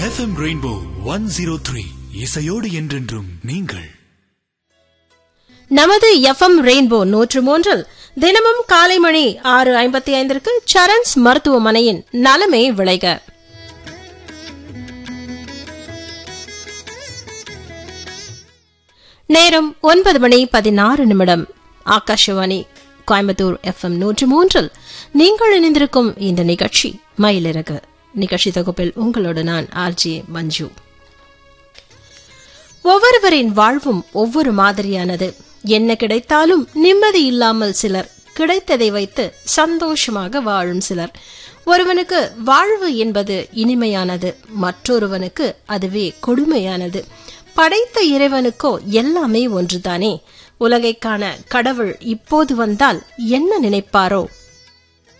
FM rainbow one zero three இசையோடு என்றென்றும் நீங்கள் நமது எஃப்எம் ரெயின்போ நூற்று மூன்றில் தினமும் காலை மணி ஆறு ஐம்பத்தி ஐந்திற்கு சரண்ஸ் மருத்துவமனையின் நலமே விளைக நேரம் ஒன்பது மணி பதினாறு நிமிடம் ஆகாஷவாணி கோயம்புத்தூர் எஃப்எம் நூற்று மூன்றில் நீங்கள் இணைந்திருக்கும் இந்த நிகழ்ச்சி மயிலிறகு நிகழ்ச்சி தொகுப்பில் உங்களோடு நான் ஆர்ஜே மஞ்சு ஒவ்வொருவரின் வாழ்வும் ஒவ்வொரு மாதிரியானது என்ன கிடைத்தாலும் நிம்மதி இல்லாமல் சிலர் கிடைத்ததை வைத்து சந்தோஷமாக வாழும் சிலர் ஒருவனுக்கு வாழ்வு என்பது இனிமையானது மற்றொருவனுக்கு அதுவே கொடுமையானது படைத்த இறைவனுக்கோ எல்லாமே ஒன்றுதானே உலகைக் காண கடவுள் இப்போது வந்தால் என்ன நினைப்பாரோ